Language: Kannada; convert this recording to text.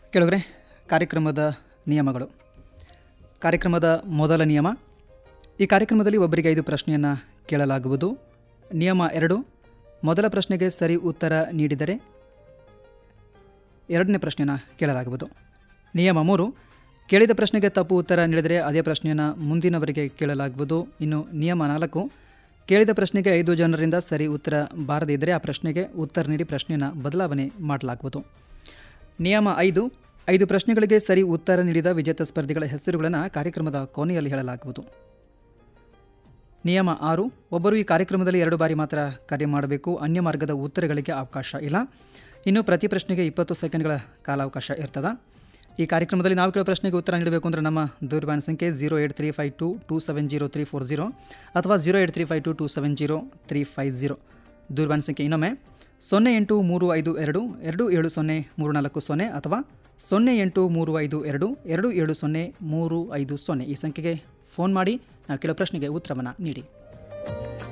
ಕೆಳಗರೆ ಕಾರ್ಯಕ್ರಮದ ನಿಯಮಗಳು ಕಾರ್ಯಕ್ರಮದ ಮೊದಲ ನಿಯಮ ಈ ಕಾರ್ಯಕ್ರಮದಲ್ಲಿ ಒಬ್ಬರಿಗೆ ಐದು ಪ್ರಶ್ನೆಯನ್ನು ಕೇಳಲಾಗುವುದು ನಿಯಮ ಎರಡು ಮೊದಲ ಪ್ರಶ್ನೆಗೆ ಸರಿ ಉತ್ತರ ನೀಡಿದರೆ ಎರಡನೇ ಪ್ರಶ್ನೆಯನ್ನು ಕೇಳಲಾಗುವುದು ನಿಯಮ ಮೂರು ಕೇಳಿದ ಪ್ರಶ್ನೆಗೆ ತಪ್ಪು ಉತ್ತರ ನೀಡಿದರೆ ಅದೇ ಪ್ರಶ್ನೆಯನ್ನು ಮುಂದಿನವರಿಗೆ ಕೇಳಲಾಗುವುದು ಇನ್ನು ನಿಯಮ ನಾಲ್ಕು ಕೇಳಿದ ಪ್ರಶ್ನೆಗೆ ಐದು ಜನರಿಂದ ಸರಿ ಉತ್ತರ ಬಾರದೇ ಇದ್ದರೆ ಆ ಪ್ರಶ್ನೆಗೆ ಉತ್ತರ ನೀಡಿ ಪ್ರಶ್ನೆಯನ್ನು ಬದಲಾವಣೆ ಮಾಡಲಾಗುವುದು ನಿಯಮ ಐದು ಐದು ಪ್ರಶ್ನೆಗಳಿಗೆ ಸರಿ ಉತ್ತರ ನೀಡಿದ ವಿಜೇತ ಸ್ಪರ್ಧಿಗಳ ಹೆಸರುಗಳನ್ನು ಕಾರ್ಯಕ್ರಮದ ಕೊನೆಯಲ್ಲಿ ಹೇಳಲಾಗುವುದು ನಿಯಮ ಆರು ಒಬ್ಬರು ಈ ಕಾರ್ಯಕ್ರಮದಲ್ಲಿ ಎರಡು ಬಾರಿ ಮಾತ್ರ ಕರೆ ಮಾಡಬೇಕು ಅನ್ಯ ಮಾರ್ಗದ ಉತ್ತರಗಳಿಗೆ ಅವಕಾಶ ಇಲ್ಲ ಇನ್ನು ಪ್ರತಿ ಪ್ರಶ್ನೆಗೆ ಇಪ್ಪತ್ತು ಸೆಕೆಂಡ್ಗಳ ಕಾಲಾವಕಾಶ ಇರ್ತದೆ ಈ ಕಾರ್ಯಕ್ರಮದಲ್ಲಿ ನಾವು ಕೇಳೋ ಪ್ರಶ್ನೆಗೆ ಉತ್ತರ ನೀಡಬೇಕು ಅಂದರೆ ನಮ್ಮ ದೂರವಾಣಿ ಸಂಖ್ಯೆ zero eight three five two two seven zero three four zero ಅಥವಾ zero eight three five two two seven zero three five zero ದೂರವಾಣಿ ಸಂಖ್ಯೆ ಇನ್ನೊಮ್ಮೆ ಸೊನ್ನೆ ಎಂಟು ಮೂರು ಐದು ಎರಡು ಎರಡು ಏಳು ಸೊನ್ನೆ ಮೂರು ನಾಲ್ಕು ಸೊನ್ನೆ ಅಥವಾ ಸೊನ್ನೆ ಎಂಟು ಮೂರು ಐದು ಎರಡು ಎರಡು ಏಳು ಸೊನ್ನೆ ಮೂರು ಐದು ಸೊನ್ನೆ ಈ ಸಂಖ್ಯೆಗೆ ಫೋನ್ ಮಾಡಿ ನಾವು ಕೆಲವು ಪ್ರಶ್ನೆಗೆ ಉತ್ತರವನ್ನು ನೀಡಿ